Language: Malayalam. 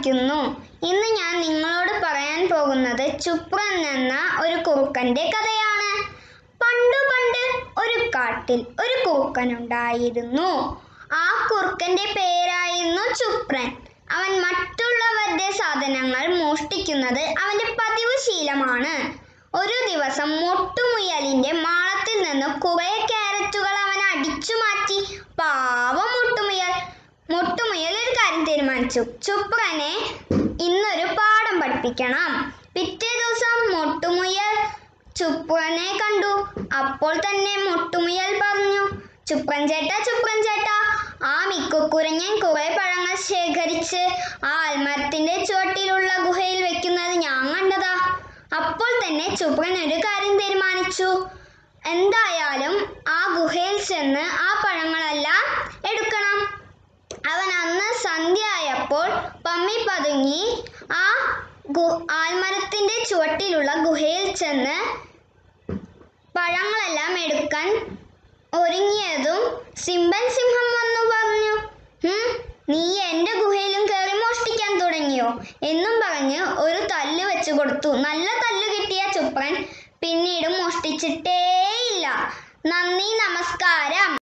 വായിക്കുന്നു ഇന്ന് ഞാൻ നിങ്ങളോട് പറയാൻ പോകുന്നത് ചുപ്രൻ എന്ന ഒരു കുറുക്കന്റെ കഥയാണ് പണ്ടു പണ്ട് ഒരു കാട്ടിൽ ഒരു കുറുക്കൻ ഉണ്ടായിരുന്നു ആ കുറുക്കന്റെ പേരായിരുന്നു ചുപ്രൻ അവൻ മറ്റുള്ളവരുടെ സാധനങ്ങൾ മോഷ്ടിക്കുന്നത് അവന്റെ പതിവ് ശീലമാണ് ഒരു ദിവസം മൊട്ടുമുയലിന്റെ മാളത്തിൽ നിന്ന് കുറെ ക്യാരറ്റുകൾ അവൻ അടിച്ചു മാറ്റി പാവം മൊട്ടുമുയൽ മൊട്ടുമുയൽ ഒരു കാര്യം തീരുമാനിച്ചു ചുപ്രനെ ഇന്നൊരു പാഠം പഠിപ്പിക്കണം പിറ്റേ ദിവസം മൊട്ടുമുയൽ ചുപ്രനെ കണ്ടു അപ്പോൾ തന്നെ മൊട്ടുമുയൽ പറഞ്ഞു ചുപ്രൻ ചേട്ടാ ചുപ്രൻ ചേട്ടാ ആ മിക്കുക്കുരങ്ങൻ കുറെ പഴങ്ങൾ ശേഖരിച്ച് ആ ആൽമരത്തിന്റെ ചുവട്ടിലുള്ള ഗുഹയിൽ വെക്കുന്നത് ഞാൻ കണ്ടതാ അപ്പോൾ തന്നെ ചുപ്രൻ ഒരു കാര്യം തീരുമാനിച്ചു എന്തായാലും ആ ഗുഹയിൽ ചെന്ന് ആ പഴങ്ങളെല്ലാം എടുക്കണം അവൻ അന്ന് സന്ധ്യ ആയപ്പോൾ പമ്മി പതുങ്ങി ആ ഗു ആൽമരത്തിന്റെ ചുവട്ടിലുള്ള ഗുഹയിൽ ചെന്ന് പഴങ്ങളെല്ലാം എടുക്കാൻ ഒരുങ്ങിയതും സിംബൻ സിംഹം വന്നു പറഞ്ഞു "ഹും, നീ എന്റെ ഗുഹയിലും കയറി മോഷ്ടിക്കാൻ തുടങ്ങിയോ എന്നും പറഞ്ഞ് ഒരു തല്ല് വെച്ചു കൊടുത്തു നല്ല തല്ല് കിട്ടിയ ചുപ്രൻ പിന്നീട് മോഷ്ടിച്ചിട്ടേയില്ല നന്ദി നമസ്കാരം